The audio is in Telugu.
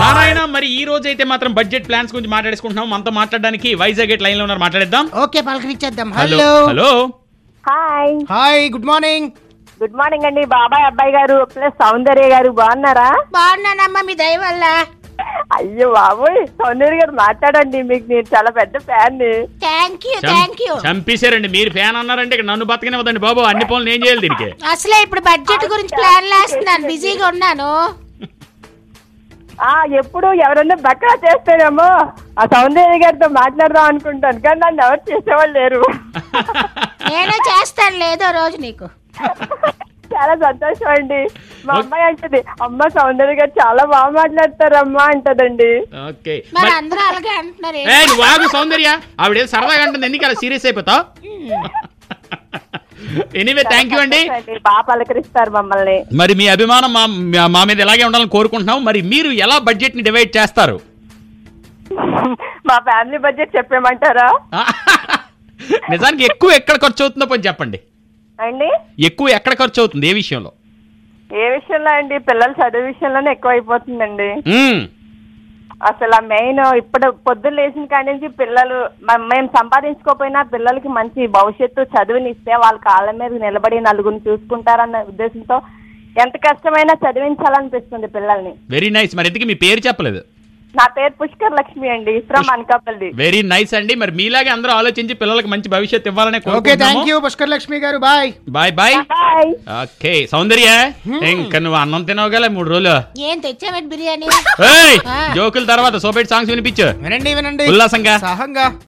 నారాయణ మరి ఈ రోజు అయితే మాత్రం బడ్జెట్ ప్లాన్స్ గురించి మాట్లాడుకుంటున్నాం మనతో మాట్లాడడానికి వైజాగ్ లైన్ లో ఉన్నారు మాట్లాడేద్దాం ఓకే పలకరించేద్దాం hello hello hello hi hi good morning good morning అండి బాబాయ్ అబ్బాయి గారు ప్లస్ సౌందర్య గారు బాగున్నారా బాగున్నానమ్మా మీ దయ వల్ల అయ్యో బాబోయ్ సౌందర్య గారు మాట్లాడండి మీకు నేను చాలా పెద్ద ఫ్యాన్ ని థ్యాంక్ యూ చం- థ్యాంక్ యూ చంపేశారండి మీరు ఫ్యాన్ అన్నారంటే ఇక్కడ నన్ను బతకనివ్వదండి బాబు అన్ని పనులు ఏం చేయాలి దీనికి అసలే ఇప్పుడు బడ్జెట్ గురించి ప్లాన్ వేస్తున్నాను బిజీగా ఉన్నాను ఆ ఎప్పుడు ఎవరన్నా బక్రా చేస్తేనేమో ఆ సౌందర్య గారితో మాట్లాడదాం అనుకుంటాను కానీ నన్ను ఎవరు చేసేవాళ్ళు లేరు నేనే చేస్తాను లేదో రోజు నీకు చాలా సంతోషం అండి మా అమ్మాయి అంటది అమ్మ సౌందర్య గారు చాలా బాగా మాట్లాడతారమ్మా అంటదండి ఓకే మరి అందరూ అలాగే అంటున్నారు ఏ నువ్వు ఆగు సౌందర్య ఆవిడ ఏదో సరదాగా అంటుంది ఎందుకు అలా సీరియస్ అయిపోతావు ఎనీవే థ్యాంక్ యూ అండి సంతోషం బాగా పలకరిస్తారు మమ్మల్ని మరి మీ అభిమానం మా మా- మా మీద ఎలాగే ఉండాలని కోరుకుంటున్నాం మరి మీరు ఎలా బడ్జెట్ ని డివైడ్ చేస్తారు మా ఫ్యామిలీ బడ్జెట్ చెప్పేమంటారా నిజానికి ఎక్కువ ఎక్కడ ఖర్చు అవుతుందో కొంచెం చెప్పండి అండి ఎక్కువ ఎక్కడ ఖర్చు అవుతుంది ఏ విషయంలో ఏ విషయంలో అండి పిల్లల చదువు విషయంలోనే ఎక్కువ అయిపోతుందండి మ్మ్. అసలు ఆ మెయిన్ ఇప్పుడు పొద్దున్న లేచిన కాడి నుంచి పిల్లలు మ- మేము సంపాదించుకోకపోయినా పిల్లలకి మంచి భవిష్యత్తు చదువునిస్తే వాళ్ళ కాళ్ళ మీద నిలబడి నలుగురిని చూసుకుంటారన్న ఉద్దేశంతో ఎంత కష్టమైనా చదివించాలనిపిస్తుంది పిల్లల్ని వెరీ నైస్ మరి ఎందుకు మీ పేరు చెప్పలేదు నా పేరు పుష్కర్ లక్ష్మి అండి ఫ్రమ్ అనకాపల్లి వెరీ నైస్ అండి మరి మీలాగే అందరూ ఆలోచించి పిల్లలకు మంచి భవిష్యత్తు ఇవ్వాలనే okay thank you Pushkar Lakshmi garu bye bye bye hi okay Soundarya ఇంకా నువ్వు అన్నం తినవు గల మూడు రోజులు ఏం తెచ్చామేంటి బిర్యానీ ఏయ్ ఆ. జోకుల తర్వాత సోపేట్ సాంగ్స్ వినిపించు వినండి వినండి ఉల్లాసంగా సహంగా